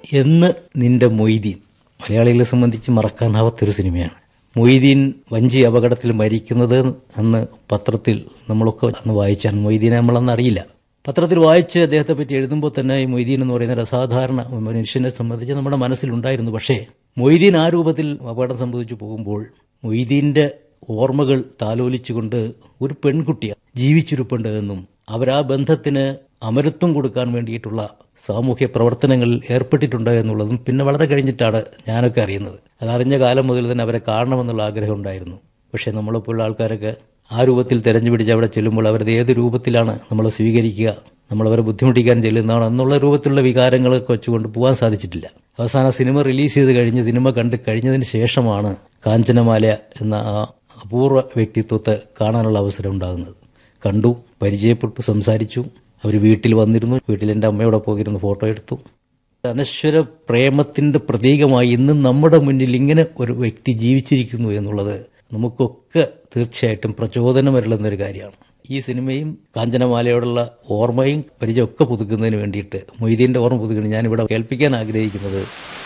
എന്ന് നിന്റെ മൊയ്തീൻ മലയാളികളെ സംബന്ധിച്ച് മറക്കാനാവാത്തൊരു സിനിമയാണ് മൊയ്തീൻ വഞ്ചി അപകടത്തിൽ മരിക്കുന്നത് അന്ന് പത്രത്തിൽ നമ്മളൊക്കെ അന്ന് വായിച്ചാണ് മൊയ്തീനെ നമ്മളന്ന് അറിയില്ല പത്രത്തിൽ വായിച്ച് അദ്ദേഹത്തെ പറ്റി എഴുതുമ്പോൾ തന്നെ ഈ മൊയ്തീൻ എന്ന് പറയുന്ന ഒരു അസാധാരണ മനുഷ്യനെ സംബന്ധിച്ച് നമ്മുടെ മനസ്സിലുണ്ടായിരുന്നു പക്ഷേ മൊയ്തീൻ ആ രൂപത്തിൽ അപകടം സംഭവിച്ചു പോകുമ്പോൾ മൊയ്തീൻ്റെ ഓർമ്മകൾ താലോലിച്ചുകൊണ്ട് ഒരു പെൺകുട്ടിയാണ് ജീവിച്ചിരിപ്പുണ്ട് എന്നും അവരാ ബന്ധത്തിന് അമരത്വം കൊടുക്കാൻ വേണ്ടിയിട്ടുള്ള സാമൂഹ്യ പ്രവർത്തനങ്ങളിൽ ഏർപ്പെട്ടിട്ടുണ്ട് എന്നുള്ളതും പിന്നെ വളരെ കഴിഞ്ഞിട്ടാണ് ഞാനൊക്കെ അറിയുന്നത് അതറിഞ്ഞ കാലം മുതൽ തന്നെ അവരെ കാണണമെന്നുള്ള ആഗ്രഹം ഉണ്ടായിരുന്നു പക്ഷേ നമ്മളെപ്പോലുള്ള ആൾക്കാരൊക്കെ ആ രൂപത്തിൽ തെരഞ്ഞു പിടിച്ച് അവിടെ ചെല്ലുമ്പോൾ അവരത് ഏത് രൂപത്തിലാണ് നമ്മളെ സ്വീകരിക്കുക നമ്മളവരെ ബുദ്ധിമുട്ടിക്കാൻ ചെല്ലുന്നതാണ് എന്നുള്ള രൂപത്തിലുള്ള വികാരങ്ങളൊക്കെ വെച്ചുകൊണ്ട് പോകാൻ സാധിച്ചിട്ടില്ല അവസാന സിനിമ റിലീസ് ചെയ്ത് കഴിഞ്ഞ് സിനിമ കണ്ട് കഴിഞ്ഞതിന് ശേഷമാണ് കാഞ്ചനമാല എന്ന ആ അപൂർവ വ്യക്തിത്വത്തെ കാണാനുള്ള അവസരം ഉണ്ടാകുന്നത് കണ്ടു പരിചയപ്പെട്ടു സംസാരിച്ചു അവർ വീട്ടിൽ വന്നിരുന്നു വീട്ടിൽ എൻ്റെ അമ്മയോടെ പോയിരുന്നു ഫോട്ടോ എടുത്തു അനശ്വര പ്രേമത്തിന്റെ പ്രതീകമായി ഇന്നും നമ്മുടെ മുന്നിൽ ഇങ്ങനെ ഒരു വ്യക്തി ജീവിച്ചിരിക്കുന്നു എന്നുള്ളത് നമുക്കൊക്കെ തീർച്ചയായിട്ടും പ്രചോദനമരുളുന്ന ഒരു കാര്യമാണ് ഈ സിനിമയും കാഞ്ചനമാലയോടുള്ള ഓർമ്മയും പരിചയമൊക്കെ പുതുക്കുന്നതിന് വേണ്ടിയിട്ട് മൊയ്തീൻ്റെ ഓർമ്മ പുതുക്കുന്നത് ഞാനിവിടെ കേൾപ്പിക്കാൻ ആഗ്രഹിക്കുന്നത്